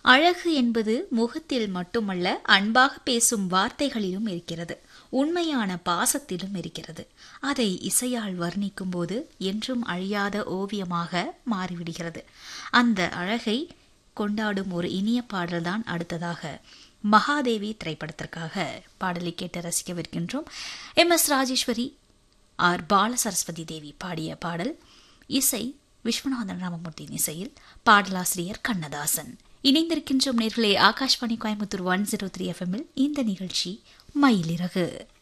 அழகு என்பது முகத்தில் மட்டுமல்ல அன்பாக பேசும் வார்த்தைகளிலும் இருக்கிறது உண்மையான பாசத்திலும் இருக்கிறது அதை இசையால் வர்ணிக்கும் போது என்றும் அழியாத ஓவியமாக மாறிவிடுகிறது அந்த அழகை கொண்டாடும் ஒரு இனிய பாடல்தான் அடுத்ததாக மகாதேவி திரைப்படத்திற்காக பாடலை கேட்டு ரசிக்கவிருக்கின்றோம் M S Rajeswari R Bala Saraswathi Devi பாடிய பாடல் இசை விஸ்வநாதன் ராமமூர்த்தியின் இசையில் பாடலாசிரியர் கண்ணதாசன் இணைந்திருக்கின்றோம் நேர்களே Akashvani Coimbatore one zero three எஃப்எம்மில் இந்த நிகழ்ச்சி மயிலிறகு